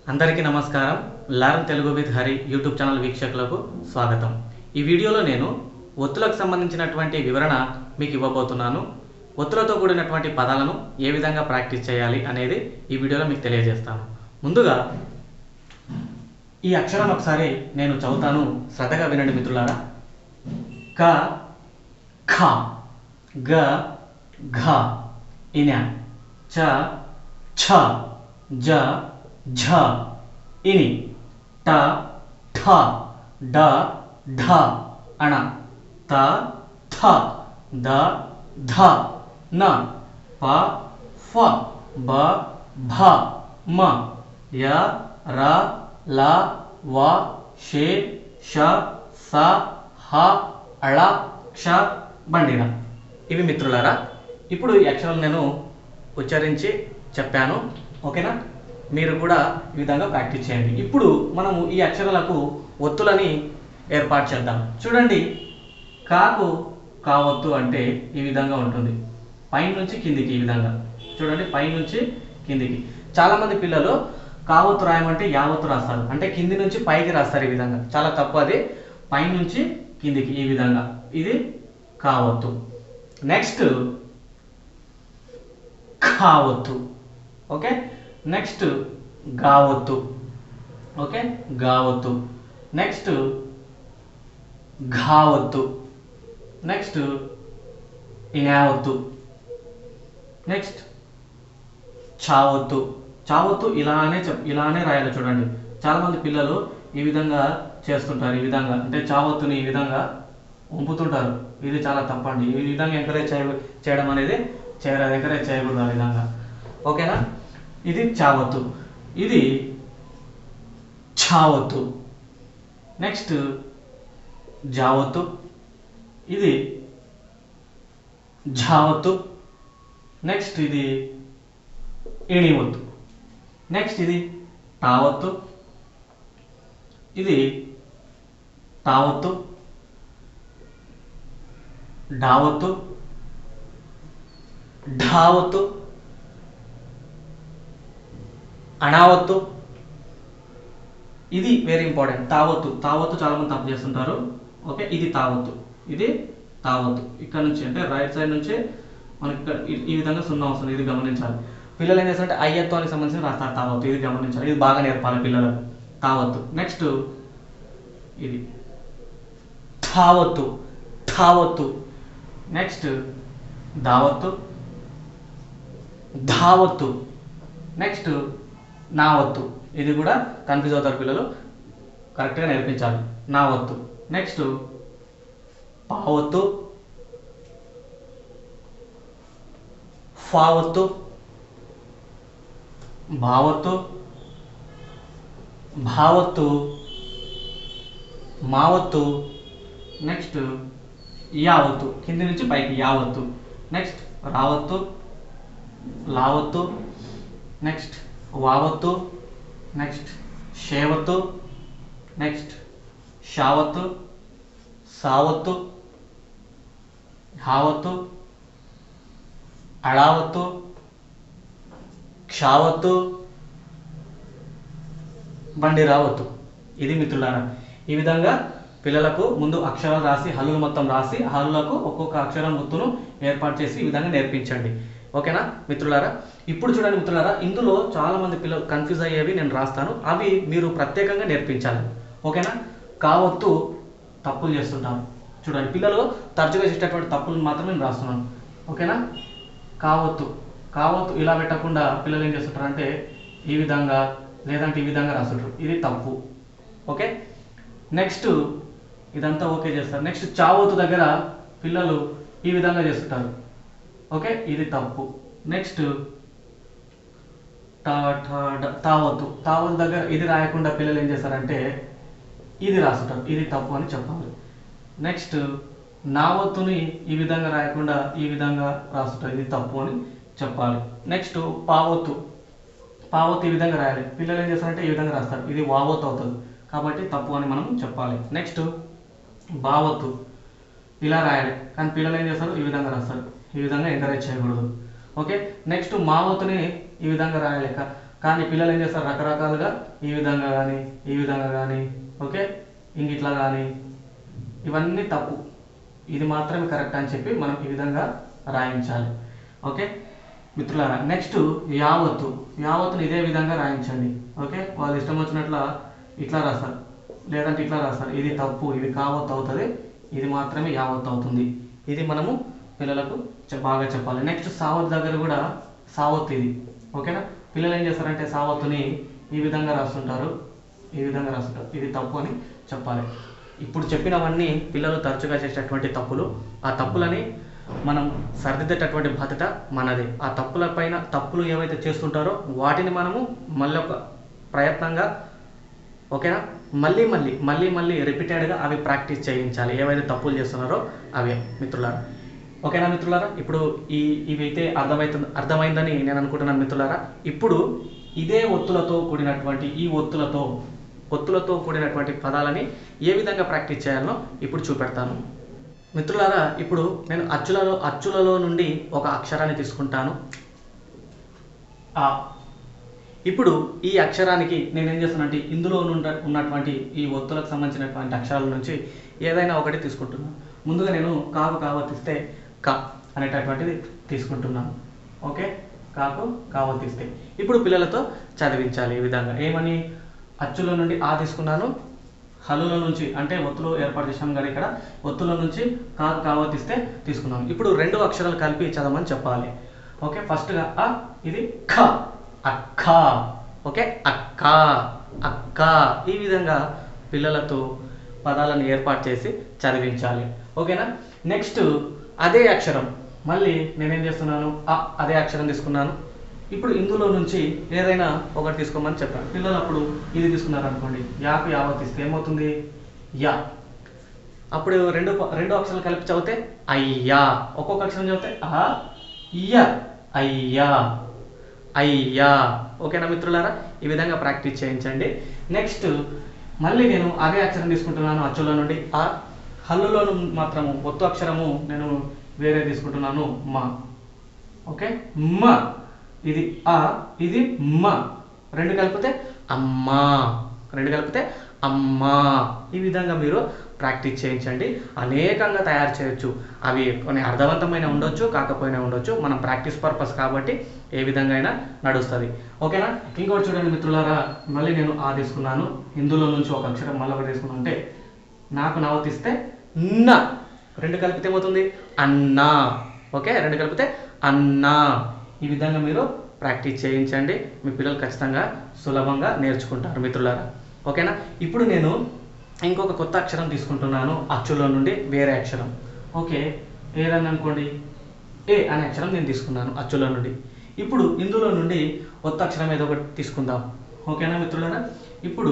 అందరికీ నమస్కారం learn Telugu with Hari YouTube channel వీక్షకులకు స్వాగతం ఈ వీడియోలో నేను ఒత్తులకు సంబంధించినటువంటి వివరణ మీకు ఇవ్వబోతున్నాను ఒత్తులతో కూడినటువంటి పదాలను ఏ విధంగా ప్రాక్టీస్ చేయాలి అనేది ఈ వీడియోలో మీకు తెలియజేస్తాను ముందుగా ఈ అక్షరం ఒకసారి నేను చదువుతాను శ్రద్ధగా వినండి మిత్రులారా క ఖ గ ఘ ఇన చ ఛ జ ఝ ఇని ట ఠ డ ఢ అణ త థ ద ధ న ప ఫ బ భ మ య ర ల వ షే ష స హ అళ క్ష బండిన ఇవి మిత్రులారా ఇప్పుడు ఈ అక్షరాలు నేను ఉచ్చరించి చెప్పాను ఓకేనా మీరు కూడా ఈ విధంగా ప్రాక్టీస్ చేయండి ఇప్పుడు మనము ఈ అక్షరాలకు ఒత్తులని ఏర్పాటు చేద్దాం చూడండి కాకు కావత్తు అంటే ఈ విధంగా ఉంటుంది పైనుంచి కిందికి ఈ విధంగా చూడండి పైనుంచి కిందికి చాలా మంది పిల్లలు కావత్తు రాయమంటే యావత్తు రాస్తారు అంటే కింది నుంచి పైకి రాస్తారు ఈ విధంగా చాలా తప్పు అది పైనుంచి కిందికి ఈ విధంగా ఇది కావత్తు నెక్స్ట్ కావత్తు ఓకే నెక్స్ట్ గావత్తు ఓకే గావత్తు నెక్స్ట్ ఘావత్తు నెక్స్ట్ ఇంగావత్తు నెక్స్ట్ చావత్తు చావత్తు ఇలానే చెప్ ఇలానే రాయాలి చూడండి చాలా మంది పిల్లలు ఈ విధంగా చేస్తుంటారు ఈ విధంగా అంటే చావత్తుని ఈ విధంగా ఉంపుతుంటారు ఇది చాలా తప్పండి ఈ విధంగా ఎంకరేజ్ చేయ చేయడం అనేది చేయరాదు ఎంకరేజ్ చేయకూడదు ఆ విధంగా ఓకేనా ఇది చావత్తు ఇది ఛావత్తు నెక్స్ట్ జావత్తు ఇది ఝావత్తు నెక్స్ట్ ఇది ఇణివత్తు నెక్స్ట్ ఇది టావత్తు ఇది తావత్తు డావత్తు ఢావత్తు అణావత్తు ఇది వెరీ ఇంపార్టెంట్ తావత్తు తావత్తు చాలా మంది తప్పు చేస్తుంటారు ఓకే ఇది తావత్తు ఇది తావత్తు ఇక్కడ నుంచి అంటే రైట్ సైడ్ నుంచి మనకి ఇక్కడ ఈ- ఈ విధంగా సున్నా వస్తుంది ఇది గమనించాలి పిల్లలు ఏం చేస్తారంటే అయ్యత్వానికి సంబంధించి రాస్తారు తావత్తు ఇది గమనించాలి ఇది బాగా నేర్పాలి పిల్లలకు తావత్తు నెక్స్ట్ ఇది థావత్తు థావత్తు నెక్స్ట్ దావత్తు ధావత్తు నెక్స్ట్ నావత్తు ఇది కూడా కన్ఫ్యూజ్ అవుతారు పిల్లలు కరెక్ట్గా నేర్పించాలి నావత్తు నెక్స్ట్ పావత్తు ఫావత్తు భావత్తు భావత్తు మావత్తు నెక్స్ట్ యావత్తు కింది నుంచి పైకి యావత్తు నెక్స్ట్ రావత్తు లావత్తు నెక్స్ట్ వావత్తు నెక్స్ట్ షేవత్తు నెక్స్ట్ షావత్తు సావత్తు హావత్తు అళావత్తు క్షావత్తు బండి రావత్తు ఇది మిత్రులారా ఈ విధంగా పిల్లలకు ముందు అక్షరాలు రాసి హల్లులు మొత్తం రాసి హల్లులకు ఒక్కొక్క అక్షరం గుర్తును ఏర్పాటు చేసి ఈ విధంగా నేర్పించండి ఓకేనా మిత్రులారా ఇప్పుడు చూడండి మిత్రులారా ఇందులో చాలా మంది పిల్లలు కన్ఫ్యూజ్ అయ్యేవి నేను రాస్తాను అవి మీరు ప్రత్యేకంగా నేర్పించాలి ఓకేనా కావత్తు తప్పులు చేస్తుంటాను చూడండి పిల్లలు తరచుగా చేసేటటువంటి తప్పులు మాత్రం నేను రాస్తున్నాను ఓకేనా కావత్తు కావత్తు ఇలా పెట్టకుండా పిల్లలు ఏం చేస్తుంటారు అంటే ఈ విధంగా లేదంటే ఈ విధంగా రాస్తుంటారు ఇది తప్పు ఓకే నెక్స్ట్ ఇదంతా ఓకే చేస్తారు నెక్స్ట్ చావత్తు దగ్గర పిల్లలు ఈ విధంగా చేస్తుంటారు ఓకే ఇది తప్పు నెక్స్ట్ టా టా డ- తావత్తు తావత్తు దగ్గర ఇది రాయకుండా పిల్లలు ఏం చేస్తారంటే ఇది రాస్తుంటారు ఇది తప్పు అని చెప్పాలి నెక్స్ట్ నావత్తుని ఈ విధంగా రాయకుండా ఈ విధంగా రాస్తుంటారు ఇది తప్పు అని చెప్పాలి నెక్స్ట్ పావత్తు పావత్తు ఈ విధంగా రాయాలి పిల్లలు ఏం చేస్తారంటే ఈ విధంగా రాస్తారు ఇది వావత్తు అవుతుంది కాబట్టి తప్పు అని మనం చెప్పాలి నెక్స్ట్ భావత్తు ఇలా రాయాలి కానీ పిల్లలు ఏం చేస్తారు ఈ విధంగా రాస్తారు ఈ విధంగా ఎంకరేజ్ చేయకూడదు ఓకే నెక్స్ట్ మావత్తుని ఈ విధంగా రాయాలి కా- కానీ పిల్లలు ఏం చేస్తారు రకరకాలుగా ఈ విధంగా కానీ ఈ విధంగా కానీ ఓకే ఇంక ఇట్లా కానీ ఇవన్నీ తప్పు ఇది మాత్రమే కరెక్ట్ అని చెప్పి మనం ఈ విధంగా రాయించాలి ఓకే మిత్రులారా నెక్స్ట్ యావత్తు యావత్తుని ఇదే విధంగా రాయించండి ఓకే వాళ్ళు ఇష్టం వచ్చినట్ల ఇట్లా రాస్తారు లేదంటే ఇట్లా రాస్తారు ఇది తప్పు ఇది కావత్తు అవుతుంది ఇది మాత్రమే యావత్తు అవుతుంది ఇది మనము పిల్లలకు చె- బాగా చెప్పాలి నెక్స్ట్ సావత్ దగ్గర కూడా సావత్తు ఇది ఓకేనా పిల్లలు ఏం చేస్తారంటే సావత్తుని ఈ విధంగా రాస్తుంటారు ఈ విధంగా రాస్తుంటారు ఇది తప్పు అని చెప్పాలి ఇప్పుడు చెప్పినవన్నీ పిల్లలు తరచుగా చేసేటటువంటి తప్పులు ఆ తప్పులని మనం సరిదిద్దేటటువంటి బాధ్యత మనది ఆ తప్పుల పైన తప్పులు ఏవైతే చేస్తుంటారో వాటిని మనము మళ్ళీ ఒక ప్రయత్నంగా ఓకేనా మళ్ళీ మళ్ళీ మళ్ళీ మళ్ళీ రిపీటెడ్గా అవి ప్రాక్టీస్ చేయించాలి ఏవైతే తప్పులు చేస్తున్నారో అవే మిత్రులారా ఓకేనా మిత్రులారా ఇప్పుడు ఈ ఇవైతే అర్థమవుతుంది అర్థమైందని నేను అనుకుంటున్నాను మిత్రులారా ఇప్పుడు ఇదే ఒత్తులతో కూడినటువంటి ఈ ఒత్తులతో ఒత్తులతో కూడినటువంటి పదాలని ఏ విధంగా ప్రాక్టీస్ చేయాలో ఇప్పుడు చూపెడతాను మిత్రులారా ఇప్పుడు నేను అచ్చులలో అచ్చులలో నుండి ఒక అక్షరాన్ని తీసుకుంటాను ఆ ఇప్పుడు ఈ అక్షరానికి నేను ఏం చేస్తానంటే ఇందులో ఉన్న ఉన్నటువంటి ఈ ఒత్తులకు సంబంధించినటువంటి అక్షరాల నుంచి ఏదైనా ఒకటి తీసుకుంటున్నాను ముందుగా నేను కాకు కావతిస్తే క అనేటటువంటిది తీసుకుంటున్నాను ఓకే కాకు కావతిస్తే ఇప్పుడు పిల్లలతో చదివించాలి ఈ విధంగా ఏమని అచ్చుల నుండి ఆ తీసుకున్నాను హల్లుల నుంచి అంటే ఒత్తులు ఏర్పాటు చేసాం కదా ఇక్కడ ఒత్తుల నుంచి కాకు కావతిస్తే తీసుకున్నాం ఇప్పుడు రెండు అక్షరాలు కలిపి చదవమని చెప్పాలి ఓకే ఫస్ట్గా అ ఇది ఖ అక్క ఓకే అక్క అక్క ఈ విధంగా పిల్లలతో పదాలను ఏర్పాటు చేసి చదివించాలి ఓకేనా నెక్స్ట్ అదే అక్షరం మళ్ళీ నేనేం చేస్తున్నాను అ అదే అక్షరం తీసుకున్నాను ఇప్పుడు ఇందులో నుంచి ఏదైనా ఒకటి తీసుకోమని చెప్పాను పిల్లలు అప్పుడు ఇది తీసుకున్నారు అనుకోండి యాకు యావతిస్తే ఏమవుతుంది యా అప్పుడు రెండు ప- రెండు అక్షరాలు కలిపి చదివితే అయ్యా ఒక్కొక్క అక్షరం చదివితే ఆ ఇయ్య అయ్యా అయ్యా ఓకేనా మిత్రులారా ఈ విధంగా ప్రాక్టీస్ చేయించండి నెక్స్ట్ మళ్ళీ నేను అదే అక్షరం తీసుకుంటున్నాను అచ్చులో నుండి ఆ హల్లులో మాత్రము ఒత్తు అక్షరము నేను వేరే తీసుకుంటున్నాను మా ఓకే మ ఇది ఆ ఇది మ రెండు కలిపితే అమ్మా రెండు కలిపితే అమ్మా ఈ విధంగా మీరు ప్రాక్టీస్ చేయించండి అనేకంగా తయారు చేయొచ్చు అవి కొన్ని అర్థవంతమైన ఉండొచ్చు కాకపోయినా ఉండొచ్చు మనం ప్రాక్టీస్ పర్పస్ కాబట్టి ఏ విధంగా అయినా నడుస్తుంది ఓకేనా ఇంకోటి చూడండి మిత్రులారా మళ్ళీ నేను ఆ తీసుకున్నాను ఇందులో నుంచి ఒక అక్షరం మళ్ళీ ఒకటి తీసుకున్నాను అంటే నాకు నవతిస్తే న రెండు కలిపితే ఏమవుతుంది అన్నా ఓకే రెండు కలిపితే అన్నా ఈ విధంగా మీరు ప్రాక్టీస్ చేయించండి మీ పిల్లలు ఖచ్చితంగా సులభంగా నేర్చుకుంటారు మిత్రులారా ఓకేనా ఇప్పుడు నేను ఇంకొక కొత్త అక్షరం తీసుకుంటున్నాను అచ్చులో నుండి వేరే అక్షరం ఓకే ఏదన్నా అనుకోండి ఏ అనే అక్షరం నేను తీసుకున్నాను అచ్చులో నుండి ఇప్పుడు ఇందులో నుండి కొత్త అక్షరం ఏదో ఒకటి తీసుకుందాం ఓకేనా మిత్రులారా ఇప్పుడు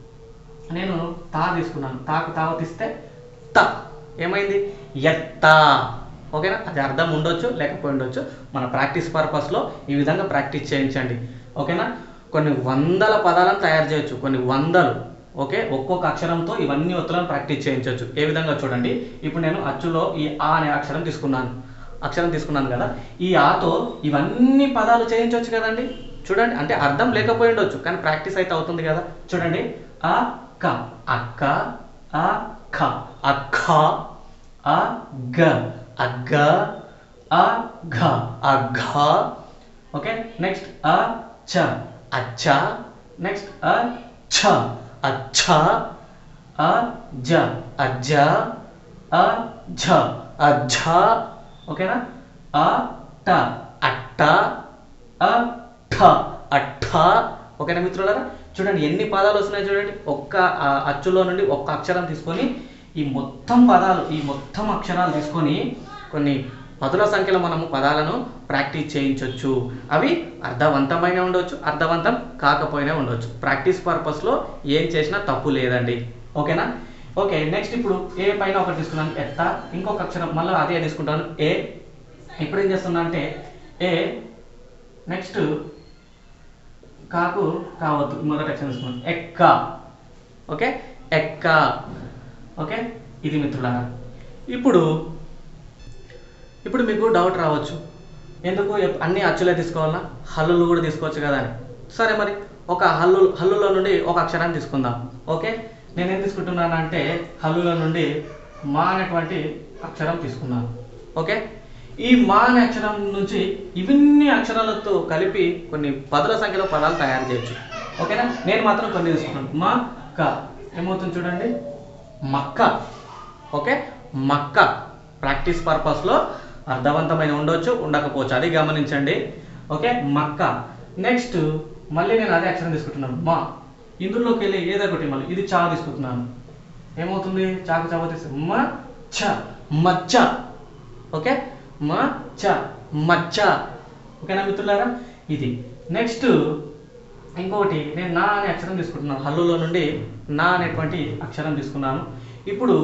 నేను తా తీసుకున్నాను తాకు తావతిస్తే త ఏమైంది ఎత్త ఓకేనా అది అర్థం ఉండొచ్చు లేకపోయి ఉండొచ్చు మన ప్రాక్టీస్ పర్పస్లో ఈ విధంగా ప్రాక్టీస్ చేయించండి ఓకేనా కొన్ని వందల పదాలను తయారు చేయొచ్చు కొన్ని వందలు ఓకే ఒక్కొక్క అక్షరంతో ఇవన్నీ ఒత్తులను ప్రాక్టీస్ చేయించవచ్చు ఏ విధంగా చూడండి ఇప్పుడు నేను అచ్చులో ఈ ఆ అనే అక్షరం తీసుకున్నాను అక్షరం తీసుకున్నాను కదా ఈ ఆతో ఇవన్నీ పదాలు చేయించవచ్చు కదండి చూడండి అంటే అర్థం లేకపోయి ఉండొచ్చు కానీ ప్రాక్టీస్ అయితే అవుతుంది కదా చూడండి ఆ క అక్క ఆ ఖ అక్క ఆ గ అగ్గ ఆ ఘ అఘ ఓకే నెక్స్ట్ అ చ అచ్చ నెక్స్ట్ అ ఛ అచ్చ అ జ అజ్జ అ ఝ అజ్జ ఓకేనా అ ట అట్ట అ ఠ అట్ఠ ఓకేనా మిత్రులారా చూడండి ఎన్ని పదాలు వస్తున్నాయి చూడండి ఒక్క ఆ, అచ్చులో నుండి ఒక్క అక్షరం తీసుకొని ఈ మొత్తం పదాలు ఈ మొత్తం అక్షరాలు తీసుకొని కొన్ని పదుల సంఖ్యలో మనము పదాలను ప్రాక్టీస్ చేయించవచ్చు అవి అర్థవంతమైన ఉండొచ్చు అర్థవంతం కాకపోయినా ఉండొచ్చు ప్రాక్టీస్ పర్పస్లో ఏం చేసినా తప్పు లేదండి ఓకేనా ఓకే నెక్స్ట్ ఇప్పుడు ఏ పైన ఒకటి తీసుకున్నాను ఎత్త ఇంకొక అక్షరం మళ్ళీ అదే తీసుకుంటాను ఏ ఇప్పుడు ఏం చేస్తున్నా అంటే ఏ నెక్స్ట్ కాకు కావద్దు మొదటి అక్షరం తీసుకున్నాను ఎక్క ఓకే ఎక్క ఓకే ఇది మిత్రులారా ఇప్పుడు ఇప్పుడు మీకు డౌట్ రావచ్చు ఎందుకు ఎప్- అన్ని అచ్చులే తీసుకోవాలా హల్లులు కూడా తీసుకోవచ్చు కదా అని సరే మరి ఒక హల్లు హల్లులో నుండి ఒక అక్షరాన్ని తీసుకుందాం ఓకే నేనేం తీసుకుంటున్నాను అంటే హల్లులో నుండి మా అనేటువంటి అక్షరం తీసుకున్నాను ఓకే ఈ మా అనే అక్షరం నుంచి ఇవన్నీ అక్షరాలతో కలిపి కొన్ని పదుల సంఖ్యలో పదాలు తయారు చేయొచ్చు ఓకేనా నేను మాత్రం కొన్ని తీసుకున్నాను మా క ఏమవుతుంది చూడండి మక్క ఓకే మక్క ప్రాక్టీస్ పర్పస్లో అర్థవంతమైన ఉండొచ్చు ఉండకపోవచ్చు అది గమనించండి ఓకే మక్క నెక్స్ట్ మళ్ళీ నేను అదే అక్షరం తీసుకుంటున్నాను మా ఇందులోకి వెళ్ళి ఏదో ఒకటి మళ్ళీ ఇది చా తీసుకుంటున్నాను ఏమవుతుంది చాకు చావ తీసి మ చ మచ్చ ఓకే మ చ మచ్చ ఓకేనా మిత్రులారా ఇది నెక్స్ట్ ఇంకొకటి నేను నా అనే అక్షరం తీసుకుంటున్నాను హల్లులో నుండి నా అనేటువంటి అక్షరం తీసుకున్నాను ఇప్పుడు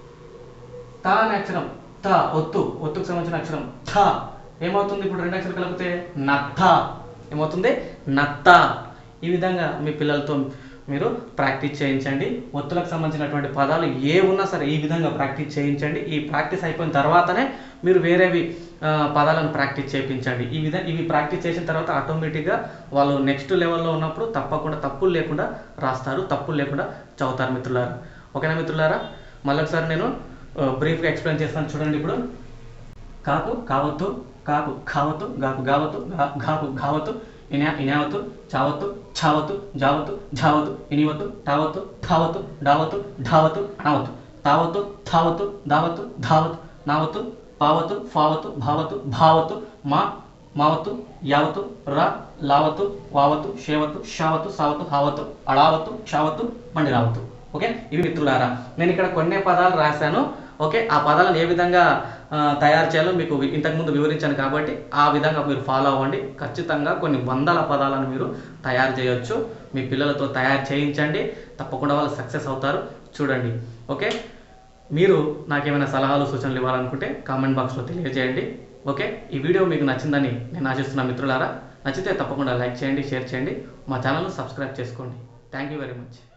తా అనే అక్షరం త ఒత్తు ఒత్తుకు సంబంధించిన అక్షరం థ ఏమవుతుంది ఇప్పుడు రెండు అక్షరాలు కలిపితే నత్త ఏమవుతుంది నత్త ఈ విధంగా మీ పిల్లలతో మీరు ప్రాక్టీస్ చేయించండి ఒత్తులకు సంబంధించినటువంటి పదాలు ఏ ఉన్నా సరే ఈ విధంగా ప్రాక్టీస్ చేయించండి ఈ ప్రాక్టీస్ అయిపోయిన తర్వాతనే మీరు వేరేవి ఆ, పదాలను ప్రాక్టీస్ చేయించండి ఈ విధంగా ఇవి ప్రాక్టీస్ చేసిన తర్వాత ఆటోమేటిక్గా వాళ్ళు నెక్స్ట్ లెవెల్లో ఉన్నప్పుడు తప్పకుండా తప్పులు లేకుండా రాస్తారు తప్పులు లేకుండా చదువుతారు మిత్రులారా ఓకేనా మిత్రులారా మళ్ళొకసారి నేను బ్రీఫ్గా ఎక్స్ప్లెయిన్ చేస్తాను చూడండి ఇప్పుడు కాకు కావత్తు కాకు కావత్తు గాకు గావత్తు గా- గాకు గావత్తు ఇనా ఇనావత్తు చావత్తు ఛావత్తు జావత్తు ఝావత్తు ఇనివత్తు టావత్తు ఠావత్తు డావత్తు ఢావత్తు అనావత్తు తావత్తు థావత్తు దావత్తు ధావత్తు నావత్తు పావత్తు ఫావత్తు భావత్తు భావత్తు మా మావత్తు యావత్తు రా లావత్తు వావత్తు షేవత్తు షావత్తు సావత్తు హావత్తు అడావత్తు క్షావత్తు మండి రావత్తు ఓకే ఇవి మిత్రులారా నేను ఇక్కడ కొన్ని పదాలు రాశాను ఓకే ఆ పదాలను ఏ విధంగా ఆ, తయారు చేయాలో మీకు వి- ఇంతకుముందు వివరించాను కాబట్టి ఆ విధంగా మీరు ఫాలో అవ్వండి ఖచ్చితంగా కొన్ని వందల పదాలను మీరు తయారు చేయొచ్చు మీ పిల్లలతో తయారు చేయించండి తప్పకుండా వాళ్ళు సక్సెస్ అవుతారు చూడండి ఓకే మీరు నాకేమైనా సలహాలు సూచనలు ఇవ్వాలనుకుంటే కామెంట్ బాక్స్లో తెలియజేయండి ఓకే ఈ వీడియో మీకు నచ్చిందని నేను ఆశిస్తున్న మిత్రులారా నచ్చితే తప్పకుండా లైక్ చేయండి షేర్ చేయండి మా ఛానల్ను సబ్స్క్రైబ్ చేసుకోండి థ్యాంక్ యూ వెరీ మచ్